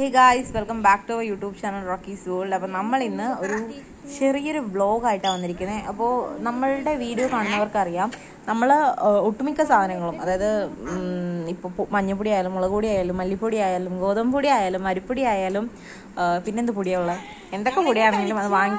Hey guys welcome back to our YouTube channel Rockies World അപ്പോൾ നമ്മൾ ഇന്ന് ഒരു ചെറിയൊരു വ്ളോഗായിട്ടാണ് വന്നിരിക്കുന്നത് അപ്പോൾ നമ്മളുടെ വീഡിയോ കാണുന്നവർക്കറിയാം നമ്മൾ ഒട്ടുമിക്ക സാധനങ്ങളും അതായത് ഇപ്പോൾ മഞ്ഞപ്പൊടി ആയാലും മുളക് പൊടി ആയാലും മല്ലിപ്പൊടി ആയാലും ഗോതമ്പ് പൊടി ആയാലും അരിപ്പൊടി ആയാലും ആ, പിന്നെന്ത് പൊടിയുള്ളത് എന്തൊക്കെ പൊടിയാണെങ്കിലും അത് വാങ്ങി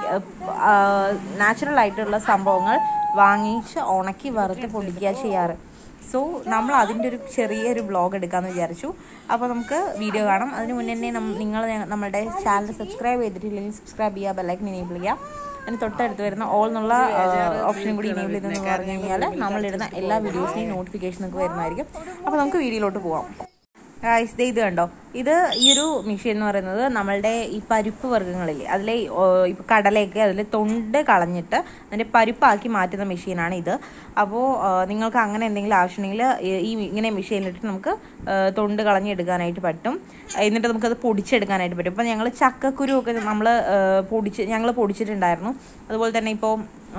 നാച്ചുറൽ ആയിട്ടുള്ള സംഭവങ്ങൾ വാങ്ങിച്ച് ഉണക്കി വറുത്ത് പൊടിക്കുക ചെയ്യാറ് സോ നമ്മൾ അതിൻ്റെ ഒരു ചെറിയൊരു വ്ളോഗ് എടുക്കാമെന്ന് വിചാരിച്ചു അപ്പോൾ നമുക്ക് വീഡിയോ കാണാം അതിന് മുന്നേ തന്നെ നം- നിങ്ങൾ ഞ- നമ്മുടെ ചാനൽ സബ്സ്ക്രൈബ് ചെയ്തിട്ടില്ലെങ്കിൽ സബ്സ്ക്രൈബ് ചെയ്യുക ബെല്ലൈക്കൻ എനേബിൾ ചെയ്യുക അതിന് തൊട്ടടുത്ത് വരുന്ന ഓൾ എന്നുള്ള ഓപ്ഷനും കൂടി എനേബിൾ ചെയ്തെന്ന് പറഞ്ഞു കഴിഞ്ഞാൽ നമ്മളിടുന്ന എല്ലാ വീഡിയോസിനെയും നോട്ടിഫിക്കേഷൻ നിങ്ങൾക്ക് വരുന്നതായിരിക്കും അപ്പോൾ നമുക്ക് വീഡിയോയിലോട്ട് പോവാം ഗായ്സ് ദേ ഇത് കണ്ടോ ഇത് ഈ ഒരു മെഷീൻ എന്ന് പറയുന്നത് നമ്മളുടെ ഈ പരിപ്പ് വർഗ്ഗങ്ങളില്ലേ അതിലെ ഇപ്പോൾ കടലയൊക്കെ അതിൽ തൊണ്ട് കളഞ്ഞിട്ട് അതിൻ്റെ പരിപ്പാക്കി മാറ്റുന്ന മെഷീനാണ് ഇത് അപ്പോൾ നിങ്ങൾക്ക് അങ്ങനെ എന്തെങ്കിലും ആവശ്യമുണ്ടെങ്കിൽ ഈ ഇങ്ങനെ മെഷീനിലിട്ട് നമുക്ക് ആ, തൊണ്ട് കളഞ്ഞെടുക്കാനായിട്ട് പറ്റും എന്നിട്ട് നമുക്കത് പൊടിച്ചെടുക്കാനായിട്ട് പറ്റും ഇപ്പം ഞങ്ങൾ ചക്കക്കുരു ഒക്കെ നമ്മൾ പൊടിച്ച് ഞങ്ങൾ പൊടിച്ചിട്ടുണ്ടായിരുന്നു അതുപോലെ തന്നെ ഇപ്പോൾ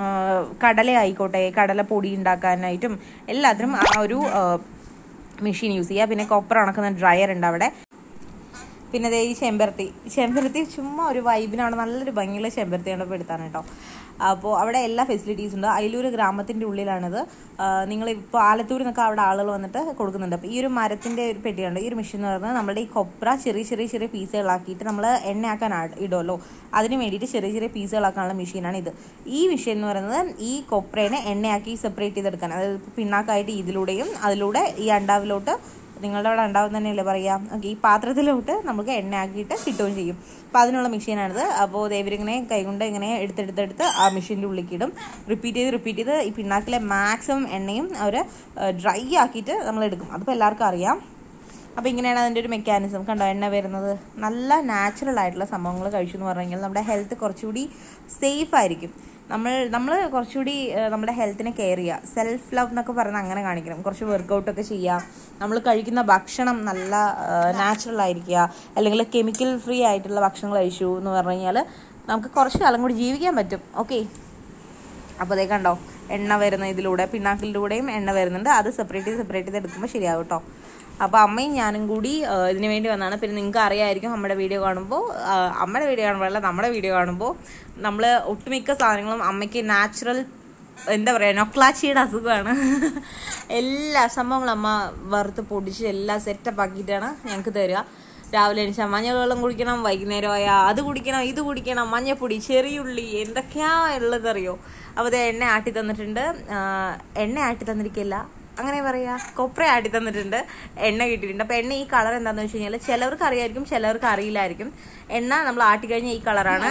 കടല ആയിക്കോട്ടെ കടല പൊടി ഉണ്ടാക്കാനായിട്ടും എല്ലാത്തിനും ആ ഒരു ആ, മെഷീൻ യൂസ് ചെയ്യുക പിന്നെ കൊപ്പർ ഉണക്കുന്ന ഡ്രയർ ഉണ്ട് അവിടെ പിന്നെ ദേ ഈ ചെമ്പരത്തി ചെമ്പരത്തി ചുമ്മാ ഒരു വൈബിനാണ് നല്ലൊരു ഭംഗിയുള്ള ചെമ്പരത്തി കണ്ടപ്പോൾ എടുത്താണ് കേട്ടോ അപ്പോൾ അവിടെ എല്ലാ ഫെസിലിറ്റീസും ഉണ്ട് അയിലൂർ ഗ്രാമത്തിൻ്റെ ഉള്ളിലാണിത് നിങ്ങൾ ഇപ്പോൾ ആലത്തൂരിൽ നിന്നൊക്കെ അവിടെ ആളുകൾ വന്നിട്ട് കൊടുക്കുന്നുണ്ട് അപ്പോൾ ഈ ഒരു മരത്തിൻ്റെ ഒരു പെട്ടിയുണ്ട് ഈ ഒരു മെഷീൻ എന്ന് പറയുന്നത് നമ്മുടെ ഈ കൊപ്ര ചെറിയ ചെറിയ ചെറിയ പീസുകളാക്കിയിട്ട് നമ്മൾ എണ്ണയാക്കാൻ ആഡ് ഇടുമല്ലോ അതിന് വേണ്ടിയിട്ട് ചെറിയ ചെറിയ പീസുകളാക്കാനുള്ള മെഷീനാണ് ഇത് ഈ മെഷീൻ എന്ന് പറയുന്നത് ഈ കൊപ്രേനെ എണ്ണയാക്കി സെപ്പറേറ്റ് ചെയ്തെടുക്കാൻ അതായത് പിണ്ണാക്കായിട്ട് ഇതിലൂടെയും അതിലൂടെ ഈ അണ്ടാവിലോട്ട് നിങ്ങളുടെ അവിടെ ഉണ്ടാവും തന്നെയല്ലേ പറയാം ഓക്കെ ഈ പാത്രത്തിലോട്ട് നമുക്ക് എണ്ണയാക്കിയിട്ട് കിട്ടുകയും ചെയ്യും അപ്പോൾ അതിനുള്ള മെഷീനാണിത് അപ്പോൾ ദേവരിങ്ങനെ കൈകൊണ്ട് ഇങ്ങനെ എടുത്തെടുത്തെടുത്ത് ആ മെഷീൻ്റെ ഉള്ളിലേക്ക് ഇടും റിപ്പീറ്റ് ചെയ്ത് റിപ്പീറ്റ് ചെയ്ത് ഈ പിണ്ണാക്കിലെ മാക്സിമം എണ്ണയും അവർ ഡ്രൈ ആക്കിയിട്ട് നമ്മൾ എടുക്കും അതിപ്പോൾ എല്ലാവർക്കും അറിയാം അപ്പോൾ ഇങ്ങനെയാണ് അതിൻ്റെ ഒരു മെക്കാനിസം കണ്ടോ എണ്ണ വരുന്നത് നല്ല നാച്ചുറൽ ആയിട്ടുള്ള സംഭവങ്ങൾ കഴിച്ചു എന്ന് പറഞ്ഞു കഴിഞ്ഞാൽ നമ്മുടെ ഹെൽത്ത് കുറച്ചുകൂടി സേഫ് ആയിരിക്കും നമ്മൾ നമ്മൾ കുറച്ചുകൂടി ഏഹ്, നമ്മുടെ ഹെൽത്തിനെ കെയർ ചെയ്യുക സെൽഫ് ലവ് എന്നൊക്കെ പറഞ്ഞാൽ അങ്ങനെ കാണിക്കണം കുറച്ച് വർക്കൗട്ടൊക്കെ ചെയ്യുക നമ്മൾ കഴിക്കുന്ന ഭക്ഷണം നല്ല നാച്ചുറൽ ആയിരിക്കുക അല്ലെങ്കിൽ കെമിക്കൽ ഫ്രീ ആയിട്ടുള്ള ഭക്ഷണങ്ങൾ കഴിച്ചു എന്ന് പറഞ്ഞു കഴിഞ്ഞാൽ നമുക്ക് കുറച്ച് കാലം കൂടി ജീവിക്കാൻ പറ്റും ഓക്കെ അപ്പോൾ അതേ കണ്ടോ എണ്ണ വരുന്ന ഇതിലൂടെ പിണ്ണാക്കിലൂടെയും എണ്ണ വരുന്നുണ്ട് അത് സെപ്പറേറ്റ് ചെയ്ത് സെപ്പറേറ്റ് ചെയ്ത് എടുക്കുമ്പോൾ ശരിയാവും കേട്ടോ അപ്പോൾ അമ്മയും ഞാനും കൂടി ആ, ഇതിന് വേണ്ടി വന്നതാണ് പിന്നെ നിങ്ങൾക്ക് അറിയായിരിക്കും നമ്മുടെ വീഡിയോ കാണുമ്പോൾ ആ, അമ്മയുടെ വീഡിയോ കാണുമ്പോഴല്ല നമ്മുടെ വീഡിയോ കാണുമ്പോൾ നമ്മൾ ഒട്ടുമിക്ക സാധനങ്ങളും അമ്മയ്ക്ക് നാച്ചുറൽ എന്താ പറയുക നൊക്ലാച്ചിയുടെ അസുഖമാണ് എല്ലാ സംഭവങ്ങളും അമ്മ വറുത്ത് പൊടിച്ച് എല്ലാം സെറ്റപ്പ് ആക്കിയിട്ടാണ് ഞങ്ങൾക്ക് തരിക രാവിലെ എണീച്ചാൽ മഞ്ഞൾ വെള്ളം കുടിക്കണം വൈകുന്നേരം ആയാൽ അത് കുടിക്കണം ഇത് കുടിക്കണം മഞ്ഞപ്പൊടി ചെറിയുള്ളി എന്തൊക്കെയാ ഉള്ളതറിയോ അപ്പോൾ അത് എണ്ണ ആട്ടി തന്നിട്ടുണ്ട് ആ, എണ്ണ ആട്ടി തന്നിരിക്കില്ല അങ്ങനെ പറയാ കൊപ്ര ആട്ടി തന്നിട്ടുണ്ട് എണ്ണ കിട്ടിയിട്ടുണ്ട് അപ്പോൾ എണ്ണ ഈ കളർ എന്താണെന്ന് വെച്ച് കഴിഞ്ഞാൽ ചിലവർക്ക് അറിയായിരിക്കും ചിലവർക്ക് അറിയില്ലായിരിക്കും എണ്ണ നമ്മൾ ആട്ടി കഴിഞ്ഞാൽ ഈ കളറാണ്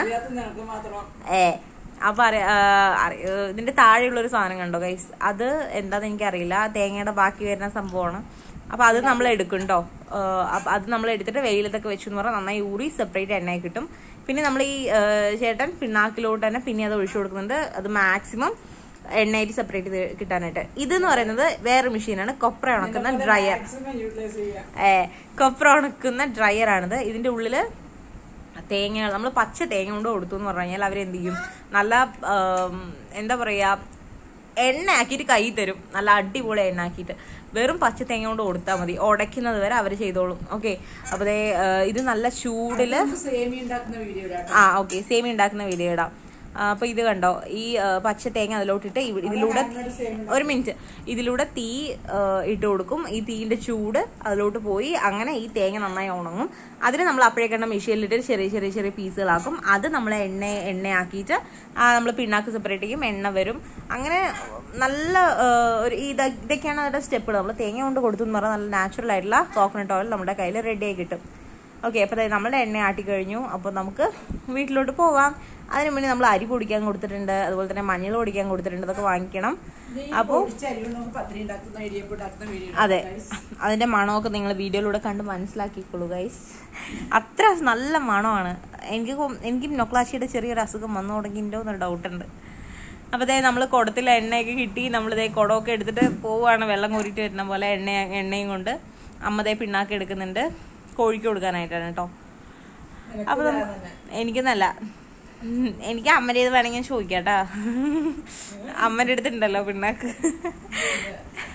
ഏ അപ്പൊ അറിയ- ആ, അറി- ഏ, ഇതിന്റെ താഴെയുള്ള ഒരു സാധനം കണ്ടോ ഗൈസ് അത് എന്താന്ന് എനിക്കറിയില്ല തേങ്ങയുടെ ബാക്കി വരുന്ന സംഭവമാണ് അപ്പൊ അത് നമ്മൾ എടുക്കും കേട്ടോ അപ്പൊ അത് നമ്മൾ എടുത്തിട്ട് വെയിലത്തൊക്കെ വെച്ചു എന്ന് പറഞ്ഞാൽ നന്നായി ഊറി സെപ്പറേറ്റ് എണ്ണ കിട്ടും പിന്നെ നമ്മൾ ഈ ഏ, ചേട്ടൻ പിണ്ണാക്കിലോട്ട് തന്നെ പിന്നെ അത് ഒഴിച്ചു കൊടുക്കുന്നുണ്ട് അത് മാക്സിമം എണ്ണയായിട്ട് സെപ്പറേറ്റ് ചെയ്ത് കിട്ടാനായിട്ട് ഇതെന്ന് പറയുന്നത് വേറെ മെഷീനാണ് കൊപ്ര ഉണക്കുന്ന ഡ്രയർ ഏ കൊപ്ര ഉണക്കുന്ന ഡ്രയർ ആണിത് ഇതിന്റെ ഉള്ളില് തേങ്ങ നമ്മൾ പച്ച തേങ്ങ കൊണ്ട് കൊടുത്തു എന്ന് പറഞ്ഞു കഴിഞ്ഞാൽ അവരെന്ത് ചെയ്യും നല്ല ആം, എന്താ പറയാ എണ്ണ ആക്കിയിട്ട് കൈ തരും നല്ല അടിപൊളി എണ്ണ ആക്കിയിട്ട് വെറും പച്ച തേങ്ങ കൊണ്ട് കൊടുത്താൽ മതി ഉടയ്ക്കുന്നത് വരെ അവർ ചെയ്തോളും ഓക്കെ അപ്പോൾ ദേ, ആ, ഇത് നല്ല ചൂടില് സേമി ഉണ്ടാക്കുന്ന വീഡിയോ ആ ഓക്കെ സേമി ഉണ്ടാക്കുന്ന വീഡിയോ ഇടാം ആ, അപ്പൊ ഇത് കണ്ടോ ഈ ആ, പച്ച തേങ്ങ അതിലോട്ടിട്ട് ഇവ- ഇതിലൂടെ ഒരു മിനിറ്റ് ഇതിലൂടെ തീ ആ, ഇട്ട് കൊടുക്കും ഈ തീന്റെ ചൂട് അതിലോട്ട് പോയി അങ്ങനെ ഈ തേങ്ങ നന്നായി ഉണങ്ങും അതിന് നമ്മൾ അപ്പോഴേക്കണ്ട മെഷീനിലിട്ട് ചെറിയ ചെറിയ ചെറിയ പീസുകളാക്കും അത് നമ്മൾ എണ്ണ എണ്ണയാക്കിയിട്ട് നമ്മൾ പിണ്ണാക്ക് സെപ്പറേറ്റ് ചെയ്യും എണ്ണ വരും അങ്ങനെ നല്ല ആ, ഒരു ഇത് ഇതൊക്കെയാണ് അതിന്റെ സ്റ്റെപ്പുകൾ നമ്മൾ തേങ്ങ കൊണ്ട് കൊടുത്തു എന്ന് പറഞ്ഞാൽ നല്ല നാച്ചുറൽ ആയിട്ടുള്ള കോക്കനട്ട് ഓയിൽ നമ്മുടെ കയ്യിൽ റെഡി ആയി കിട്ടും ഓക്കെ അപ്പോൾ ദേ നമ്മുടെ എണ്ണ ആട്ടി കഴിഞ്ഞു അപ്പോൾ നമുക്ക് വീട്ടിലോട്ട് പോവാം അതിന് വേണ്ടി നമ്മൾ അരി പൊടിക്കാൻ കൊടുത്തിട്ടുണ്ട് അതുപോലെ തന്നെ മഞ്ഞൾ പൊടിക്കാൻ കൊടുത്തിട്ടുണ്ട് അതൊക്കെ വാങ്ങിക്കണം അപ്പോൾ പത്തിരി ഉണ്ടാക്കുന്ന ഇടിയപ്പം ഉണ്ടാക്കുന്ന വീഡിയോ അതെ അതിന്റെ മണമൊക്കെ നിങ്ങൾ വീഡിയോയിലൂടെ കണ്ട് മനസ്സിലാക്കിക്കോളൂ ഗൈസ് അത്ര നല്ല മണമാണ് എനിക്ക് കൊ- എനിക്ക് നൊക്ലാശിയുടെ ചെറിയൊരു അസുഖം വന്നു തുടങ്ങിയിട്ടുണ്ടോ എന്നൊരു ഡൗട്ടുണ്ട് അപ്പോൾ ദേ നമ്മൾ കുടത്തിൽ എണ്ണയൊക്കെ കിട്ടി നമ്മളിതേ കുടമൊക്കെ എടുത്തിട്ട് പോവുകയാണ് വെള്ളം കോരിയിട്ട് വരുന്ന പോലെ എണ്ണ എണ്ണയും കൊണ്ട് അമ്മതേ പിണ്ണാക്ക് എടുക്കുന്നുണ്ട് കോഴിക്ക് കൊടുക്കാനായിട്ടാണ് കേട്ടോ അപ്പൊ നമ്മ- എനിക്കെന്നല്ല ഉം, എനിക്ക് അമ്മയുടെ ഇത് വേണമെങ്കിൽ ചോദിക്കാട്ടാ അമ്മയുടെ അടുത്തുണ്ടല്ലോ പിണ്ണാക്ക്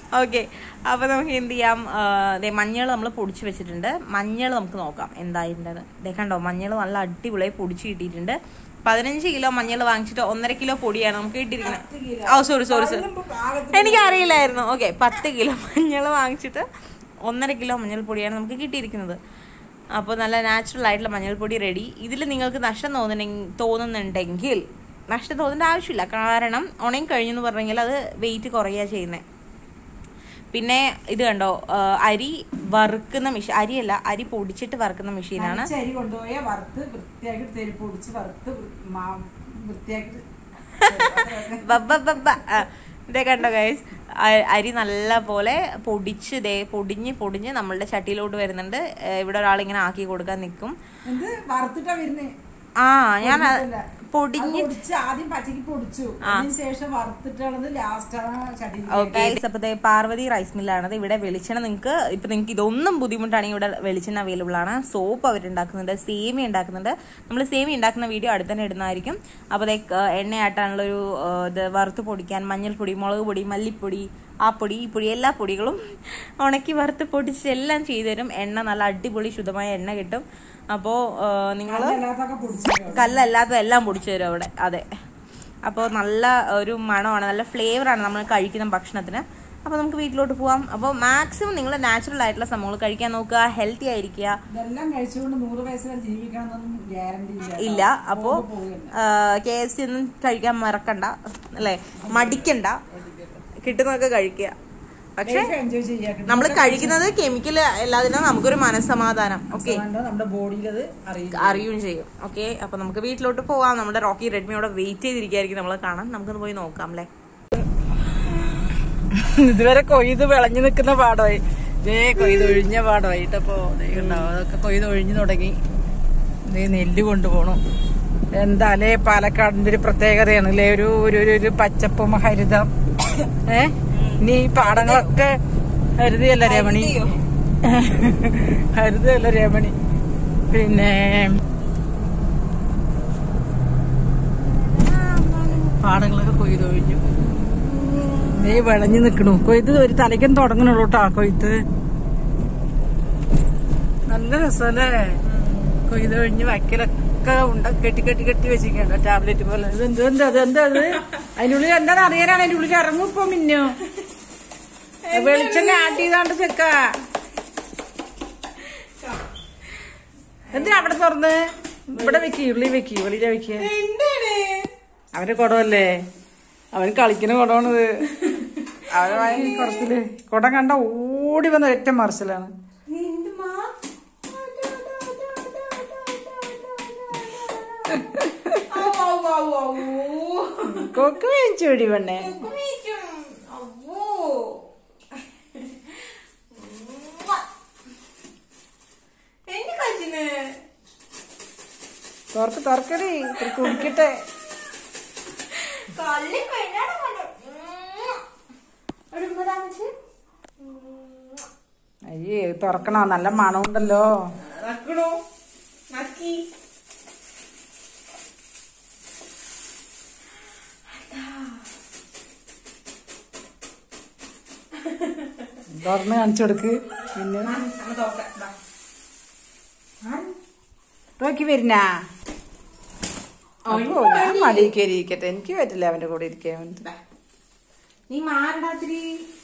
ഓക്കെ അപ്പോൾ നമുക്ക് എന്ത് ചെയ്യാം ദേ മഞ്ഞൾ നമ്മൾ പൊടിച്ച് വെച്ചിട്ടുണ്ട് മഞ്ഞൾ നമുക്ക് നോക്കാം എന്തായിരുന്നത് ദേ കണ്ടോ മഞ്ഞൾ നല്ല അടിപൊളിയായി പൊടിച്ച് കിട്ടിയിട്ടുണ്ട് പതിനഞ്ച് കിലോ മഞ്ഞൾ വാങ്ങിച്ചിട്ട് ഒന്നര കിലോ പൊടിയാണ് നമുക്ക് കിട്ടിയിരിക്കുന്നത് ഓ സോറി സോറി സോറി എനിക്കറിയില്ലായിരുന്നു ഓക്കെ പത്ത് കിലോ മഞ്ഞൾ വാങ്ങിച്ചിട്ട് ഒന്നര കിലോ മഞ്ഞൾപ്പൊടിയാണ് നമുക്ക് കിട്ടിയിരിക്കുന്നത് അപ്പോൾ നല്ല നാച്ചുറൽ ആയിട്ടുള്ള മഞ്ഞൾപ്പൊടി റെഡി ഇതിൽ നിങ്ങൾക്ക് നഷ്ടം തോന്നുന്നെങ്കിൽ തോന്നുന്നുണ്ടെങ്കിൽ നഷ്ടം തോന്നേണ്ട ആവശ്യമില്ല കാരണം ഉണങ്ങി കഴിഞ്ഞെന്ന് പറഞ്ഞെങ്കിൽ അത് വെയിറ്റ് കുറയുക ചെയ്യുന്നത് പിന്നെ ഇത് കണ്ടോ ആ, അരി വറുക്കുന്ന മെഷീൻ അരിയല്ല അരി പൊടിച്ചിട്ട് വറുക്കുന്ന മെഷീനാണ് ചരി കൊണ്ടുപോയ വറുത്ത് വൃത്തിയാക്കി തെരി പൊടിച്ച് വറുത്ത് വൃ- മാ- വൃത്തിയാക്കി ബബ്ബബ്ബ. ആ, ഇതേ കണ്ടോ ഗൈസ് അരി നല്ല പോലെ പൊടിച്ച് ദേ പൊടിഞ്ഞ് പൊടിഞ്ഞ് നമ്മളുടെ ചട്ടിയിലോട്ട് വരുന്നുണ്ട് ഏ, ഇവിടെ ഒരാൾ ഇങ്ങനെ ആക്കി കൊടുക്കാൻ നിൽക്കും എന്ത് വറുത്തിട്ടാ വരുന്നേ ആ ഞാൻ അ- പൊടിച്ചിട്ടല്ല. പൊടിഞ്ഞ് അത് പൊടിച്ച് ആദ്യം പച്ചക്ക് പൊടിച്ചു അതിന് ശേഷം വറുത്തിട്ടാണത് ലാസ്റ്റ് ചട്ടി ഓക്കെ അപ്പോൾ ദേ പാർവതി റൈസ് മില്ലാണത് ഇവിടെ വെളിച്ചെണ്ണ നിങ്ങൾക്ക് ഇപ്പം നിങ്ങൾക്ക് ഇതൊന്നും ബുദ്ധിമുട്ടാണെങ്കിൽ ഇവിടെ വെളിച്ചെണ്ണ അവൈലബിൾ ആണ് സോപ്പ് അവരുണ്ടാക്കുന്നുണ്ട് സേമിയ ഉണ്ടാക്കുന്നുണ്ട് നമ്മൾ സേമിയ ഉണ്ടാക്കുന്ന വീഡിയോ അടുത്ത് തന്നെ ഇടുന്നതായിരിക്കും അപ്പോൾ ദേ ക- എണ്ണയാട്ടാനുള്ളൊരു ആ, ഇത് വറുത്ത് പൊടിക്കാൻ മഞ്ഞൾപ്പൊടി മുളക് പൊടി മല്ലിപ്പൊടി ആ പൊടി ഈ പൊടി എല്ലാ പൊടികളും ഉണക്കി വറുത്ത് പൊടിച്ച് എല്ലാം ചെയ്തു തരും എണ്ണ നല്ല അടിപൊളി ശുദ്ധമായ എണ്ണ കിട്ടും അപ്പോൾ നിങ്ങൾ അല്ലാത്തൊക്കെ പൊടിച്ചു കല്ലല്ലാത്ത എല്ലാം പൊടിച്ചു തരും അവിടെ അതെ അപ്പോൾ നല്ല ഒരു മണമാണ് നല്ല ഫ്ലേവറാണ് നമ്മൾ കഴിക്കുന്ന ഭക്ഷണത്തിന് അപ്പോൾ നമുക്ക് വീട്ടിലോട്ട് പോവാം അപ്പോൾ മാക്സിമം നിങ്ങൾ നാച്ചുറൽ ആയിട്ടുള്ള സംഭവങ്ങൾ കഴിക്കാൻ നോക്കുക ഹെൽത്തി ആയിരിക്കുക ഇതെല്ലാം കഴിച്ചുകൊണ്ട് നൂറ് വയസ്സ് വരെ ജീവിക്കണമെന്നൊന്നും ഗ്യാരണ്ടി ഇല്ല ഇല്ല അപ്പോൾ പോവുകയല്ല. കെ എഫ് സി ഒന്നും കഴിക്കാൻ മറക്കണ്ട അല്ലേ മടിക്കണ്ട കിട്ടുന്നതൊക്കെ കഴിക്കുക പക്ഷെ ലൈഫ് എൻജോയ് ചെയ്യാൻ നമ്മൾ കഴിക്കുന്നത് കെമിക്കൽ അല്ലാതിനാ നമുക്കൊരു മനസ്സമാധാനം ഓക്കെ നമ്മുടെ ബോഡിയിൽ അത് അറിയില്ല അറിയുകയും ചെയ്യും ഓക്കെ അപ്പൊ നമുക്ക് വീട്ടിലോട്ട് പോവാം നമ്മുടെ റോക്കി റെഡ്മി അവിടെ വെയിറ്റ് ചെയ്തിരിക്കുകയായിരിക്കും നമ്മളെ കാണാൻ നമുക്കൊന്ന് പോയി നോക്കാം അല്ലേ ഇതുവരെ കൊയ്ത് വിളഞ്ഞു നിൽക്കുന്ന പാടമായി ഇതേ കൊയ്ത് ഒഴിഞ്ഞ പാടമായിട്ടപ്പോ ഉണ്ടാവും അതൊക്കെ കൊയ്ത് ഒഴിഞ്ഞു തുടങ്ങി ഇതേ നെല്ല് കൊണ്ടുപോണു എന്താലേ പാലക്കാടിന്റെ ഒരു പ്രത്യേകതയാണ് അല്ലേ ഒരു ഒരു ഒരു- ഒരു പച്ചപ്പും ഹരിതം ഏ ഇനി ഈ പാടങ്ങളൊക്കെ ഹരിതയല്ല രമണി ഹരിതയല്ല രമണി പിന്നെ പാടങ്ങളൊക്കെ കൊയ്തൊഴിഞ്ഞു നീ വിളഞ്ഞു നിക്കണു കൊയ്ത്ത് ഒരു തലയ്ക്കും തുടങ്ങണുള്ളൂ കേട്ടോ കൊയ്ത്ത് നല്ല രസമല്ലേ കൊയ്ത് കഴിഞ്ഞ് വയ്ക്കലൊക്കെ ഉണ്ട കെട്ടി കെട്ടി കെട്ടി വെച്ചിരിക്കണ്ട ടാബ്ലറ്റ് പോലെ ഇത് എന്ത് എന്താ അത് എന്താ അത് അതിനുള്ളിൽ എന്താന്ന് അറിയാനാണ് അതിന്റെ ഉള്ളിൽ ഇറങ്ങും ഇപ്പൊ മിന്നു വെളിച്ചെണ്ണ ആട്ടി ചെയ്താണ്ട് ചെക്ക എന്തിനാ അവിടെ തുറന്ന് ഇവിടെ വെക്കി ഉള്ളി വെക്കി വെളിയിലെ വെക്കി അവന്റെ കുടമല്ലേ അവൻ കളിക്കുന്ന കുടമാണിത് അവന് ഭയങ്കര കുടത്തില് കുടം കണ്ട ഓടി വന്ന ഒറ്റ മറിച്ചിലാണ് കൊക്ക് വേഞ്ചോടി പെണ്ണെ തുറക്ക് തുറക്കടി ഇത്തിരി കുടിക്കട്ടെ അയ്യേ തുറക്കണോ നല്ല മണമുണ്ടല്ലോ തുറന്ന് കാണിച്ചു കൊടുക്ക് പിന്നെ നോക്കി വരുന്ന അപ്പോ ഞാൻ മടിയിൽ കയറി ഇരിക്കട്ടെ എനിക്ക് പറ്റില്ല അവന്റെ കൂടെ ഇരിക്കാൻ നീ മാറണ്ടാത്തിരി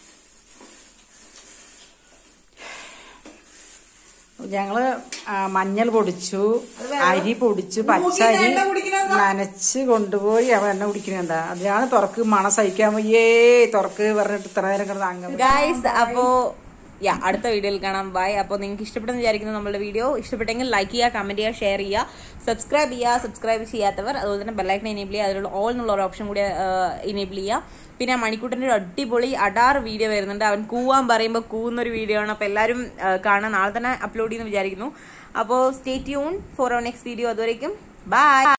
ഞങ്ങള് ആ, മഞ്ഞൾ പൊടിച്ചു അരി പൊടിച്ചു പച്ചരി നനച്ച് കൊണ്ടുപോയി അവൻ എണ്ണ കുടിക്കുന്നുണ്ട അതിനാണ് തുറക്ക് മണ സഹിക്കാൻ വയ്യേ തുറക്ക് പറഞ്ഞിട്ട് ഇത്ര നേരം കിടന്ന് അങ്ങ് ഗായ്സ് അപ്പോ യാ അടുത്ത വീഡിയോയിൽ കാണാം ബൈ അപ്പോൾ നിങ്ങൾക്ക് ഇഷ്ടപ്പെടുന്ന വിചാരിക്കുന്നു നമ്മളുടെ വീഡിയോ ഇഷ്ടപ്പെട്ടെങ്കിൽ ലൈക്ക് ചെയ്യുക കമന്റ് ചെയ്യുക ഷെയർ ചെയ്യുക സബ്സ്ക്രൈബ് ചെയ്യുക സബ്സ്ക്രൈബ് ചെയ്യാത്തവർ അതുപോലെ തന്നെ ബെല്ലൈക്കൻ എനേബിൾ ചെയ്യുക അതിലുള്ള ഓൾ എന്നുള്ള ഒരു ഓപ്ഷൻ കൂടി എനേബിൾ ചെയ്യുക പിന്നെ മണിക്കൂട്ടൻ്റെ ഒരു അടിപൊളി അടാർ വീഡിയോ വരുന്നുണ്ട് അവൻ കൂവാൻ പറയുമ്പോൾ കൂവുന്നൊരു വീഡിയോ ആണ് അപ്പോൾ എല്ലാവരും ആ, കാണാൻ നാളെ തന്നെ അപ്ലോഡ് ചെയ്യുന്നു വിചാരിക്കുന്നു അപ്പോൾ stay tune for our next video അതുവരേക്കും ബൈ